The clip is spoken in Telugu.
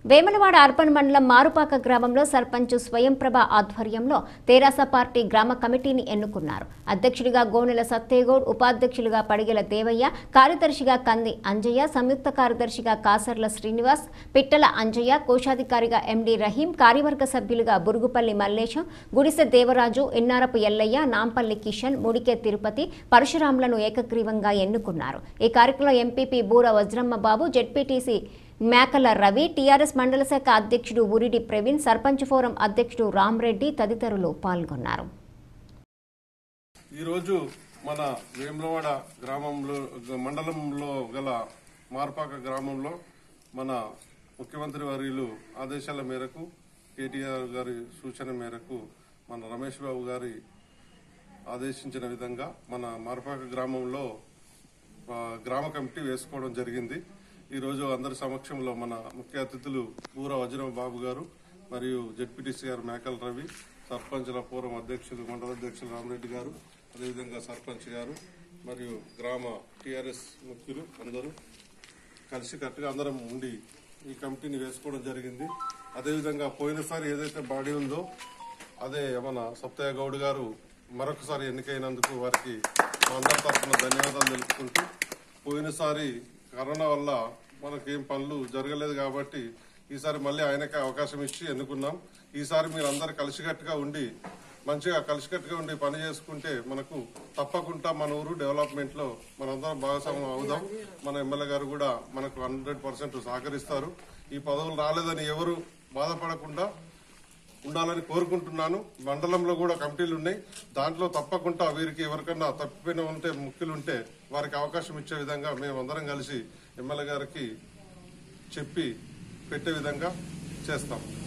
వేములవాడ అర్బన్ మండలం మారుపాక గ్రామంలో సర్పంచ్ స్వయంప్రభ ఆధ్వర్యంలో తెరాస పార్టీ గ్రామ కమిటీని ఎన్నుకున్నారు అధ్యక్షుడిగా గోనెల సత్తేగౌడ్ ఉపాధ్యక్షులుగా పడిగెల దేవయ్య కార్యదర్శిగా కంది అంజయ్య సంయుక్త కార్యదర్శిగా కాసర్ల శ్రీనివాస్ పిట్టల అంజయ్య కోశాధికారిగా ఎండి రహీం కార్యవర్గ సభ్యులుగా బురుగుపల్లి మల్లేశం గుడిసె దేవరాజు ఇన్నారపు ఎల్లయ్య నాంపల్లి కిషన్ ముడికే తిరుపతి పరశురాములను ఏకగ్రీవంగా ఎన్నుకున్నారు ఈ కార్యక్రమంలో ఎంపీపీ బూర వజ్రమ్మ బాబు జెడ్పీటీసీ మేకల రవి టీఆర్ఎస్ మండల శాఖ అధ్యక్షుడు ఉరిడి ప్రవీణ్ సర్పంచ్ ఫోరం అధ్యక్షుడు రామ్రెడ్డి తదితరులు పాల్గొన్నారు ఈరోజు మన వేములవాడ గ్రామంలో మండలంలో గల మార్పాక గ్రామంలో మన ముఖ్యమంత్రి వర్యులు ఆదేశాల మేరకు కేటీఆర్ గారి సూచన మేరకు మన రమేష్ బాబు గారి ఆదేశించిన విధంగా మన మార్పాక గ్రామంలో ఆ, గ్రామ కమిటీ వేసుకోవడం జరిగింది ఈ రోజు అందరి సమక్షంలో మన ముఖ్య అతిథులు ఊర వజ్రం బాబు గారు మరియు జడ్పీటీసీ గారు మేకల రవి సర్పంచ్ల పూర్వం అధ్యక్షులు మండల అధ్యక్షులు రామరెడ్డి గారు అదేవిధంగా సర్పంచ్ గారు మరియు గ్రామ టీఆర్ఎస్ ముఖ్యులు అందరూ కలిసికట్టుగా అందరం ఉండి ఈ కమిటీని వేసుకోవడం జరిగింది అదేవిధంగా పోయినసారి ఏదైతే బాడీ ఉందో అదే మన సప్తయ్య గౌడ్ గారు మరొకసారి ఎన్నికైనందుకు వారికి మా అందరి తరఫున ధన్యవాదాలు తెలుపుకుంటూ పోయినసారి కరోనా వల్ల మనకేం పనులు జరగలేదు కాబట్టి ఈసారి మళ్ళీ ఆయనకే అవకాశం ఇచ్చి ఎన్నుకున్నాం ఈసారి మీరు అందరు కలిసికట్టుగా ఉండి మంచిగా కలిసికట్టుగా ఉండి పని చేసుకుంటే మనకు తప్పకుండా మన ఊరు డెవలప్మెంట్ లో మనందరం భాగస్వామ్యం అవుదాం మన ఎమ్మెల్యే గారు కూడా మనకు హండ్రెడ్ పర్సెంట్ సహకరిస్తారు ఈ పదవులు రాలేదని ఎవరు బాధపడకుండా ఉండాలని కోరుకుంటున్నాను మండలంలో కూడా కమిటీలు ఉన్నాయి దాంట్లో తప్పకుండా వీరికి ఎవరికన్నా తప్పిపోయిన ఉంటే ముఖ్యులు ఉంటే వారికి అవకాశం ఇచ్చే విధంగా మేము అందరం కలిసి ఎమ్మెల్యే గారికి చెప్పి పెట్టే విధంగా చేస్తాం